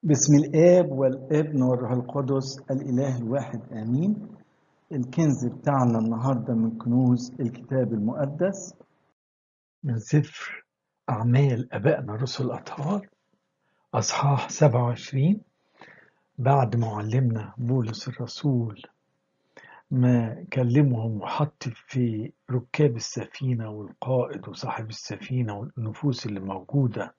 بسم الآب والابن والروح القدس الإله الواحد آمين الكنز بتاعنا النهاردة من كنوز الكتاب المقدس من سفر أعمال أبائنا رسل الأطهار أصحاح 27 بعد معلمنا بولس الرسول ما كلمهم وحط في ركاب السفينة والقائد وصاحب السفينة والنفوس اللي موجودة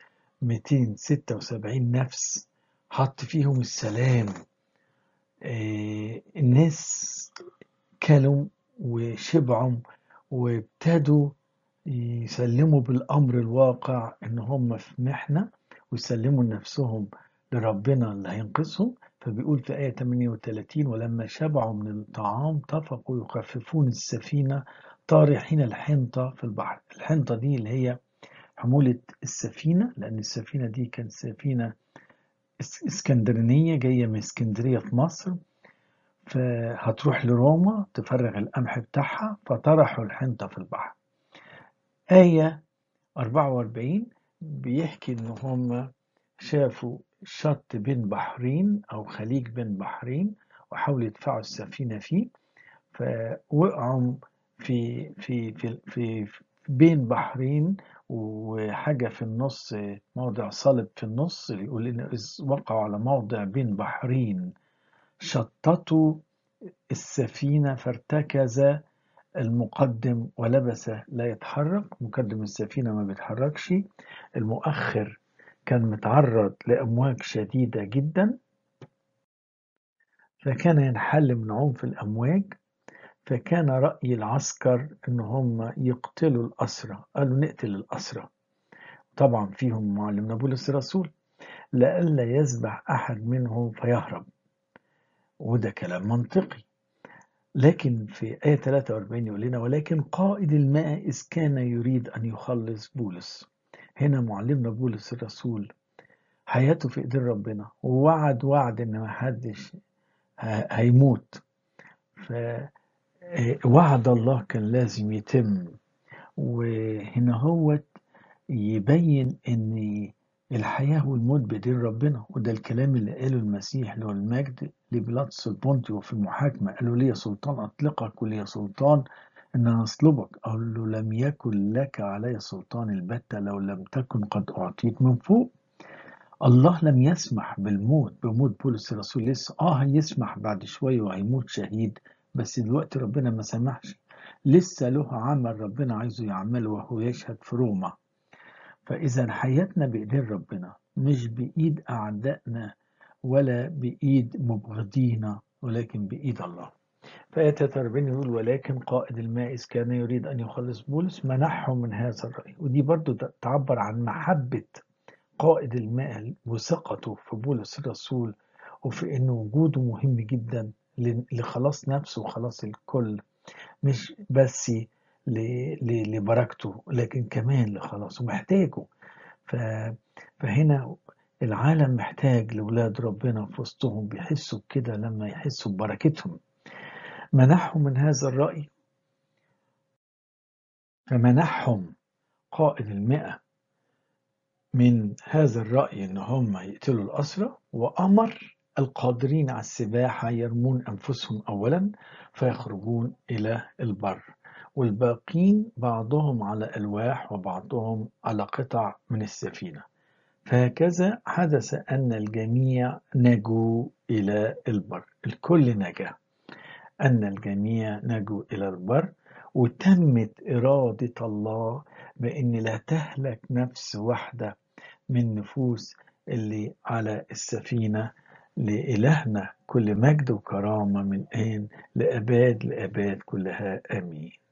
276 نفس حط فيهم السلام آه الناس كلوا وشبعوا وابتدوا يسلموا بالأمر الواقع إن هم في محنة ويسلموا نفسهم لربنا اللي هينقذهم فبيقول في آية 38 ولما شبعوا من الطعام طفقوا يخففون السفينة طارحين الحنطة في البحر الحنطة دي اللي هي حمولة السفينة لأن السفينة دي كانت سفينة اسكندرانية جاية من اسكندرية في مصر فهتروح لروما تفرغ القمح بتاعها فطرحوا الحنطة في البحر آية 44 بيحكي إن هم شافوا شط بين بحرين أو خليج بين بحرين وحاولوا يدفعوا السفينة فيه فوقعوا في في في في, في بين بحرين وحاجة في النص موضع صلب في النص يقول إن وقعوا على موضع بين بحرين شططوا السفينة فارتكز المقدم ولبس لا يتحرك مقدم السفينة ما بيتحركش المؤخر كان متعرض لأمواج شديدة جدا فكان ينحل من عنف الأمواج فكان رأي العسكر إن هم يقتلوا الأسرى قالوا نقتل الأسرى طبعا فيهم معلمنا بولس الرسول لئلا يذبح أحد منهم فيهرب وده كلام منطقي لكن في آية 43 يقول لنا ولكن قائد الماء إذ كان يريد أن يخلص بولس هنا معلمنا بولس الرسول حياته في إيدين ربنا ووعد وعد إن ما حدش هيموت ف وعد الله كان لازم يتم وهنا هو يبين ان الحياة والموت بيدين ربنا وده الكلام اللي قاله المسيح له المجد لبيلاطس البونتي وفي المحاكمة قالوا لي سلطان أطلقك ولي سلطان إن أنا أصلبك قال له لم يكن لك علي سلطان البتة لو لم تكن قد أعطيت من فوق الله لم يسمح بالموت بموت بولس الرسول لسه اه هيسمح بعد شوية وهيموت شهيد بس دلوقتي ربنا ما سمحش لسه له عمل ربنا عايزه يعمله وهو يشهد في روما فإذا حياتنا بإيدين ربنا مش بإيد أعدائنا ولا بإيد مبغضينا ولكن بإيد الله فآية 43 يقول ولكن قائد الماء إذ كان يريد أن يخلص بولس منحهم من هذا الرأي ودي برضو تعبر عن محبة قائد الماء وثقته في بولس الرسول وفي أن وجوده مهم جدا لخلاص نفسه وخلاص الكل مش بس لبركته لكن كمان لخلاصه محتاجه فهنا العالم محتاج لولاد ربنا في وسطهم بيحسوا بكده لما يحسوا ببركتهم منحهم من هذا الرأي فمنحهم قائد المئة من هذا الرأي إن هم يقتلوا الأسرى وأمر القادرين على السباحة يرمون أنفسهم أولا فيخرجون إلى البر والباقين بعضهم على ألواح وبعضهم على قطع من السفينة فهكذا حدث أن الجميع نجوا إلى البر الكل نجا أن الجميع نجوا إلى البر وتمت إرادة الله بأن لا تهلك نفس واحدة من نفوس اللي على السفينة لإلهنا كل مجد وكرامة من آن لأباد لأباد كلها آمين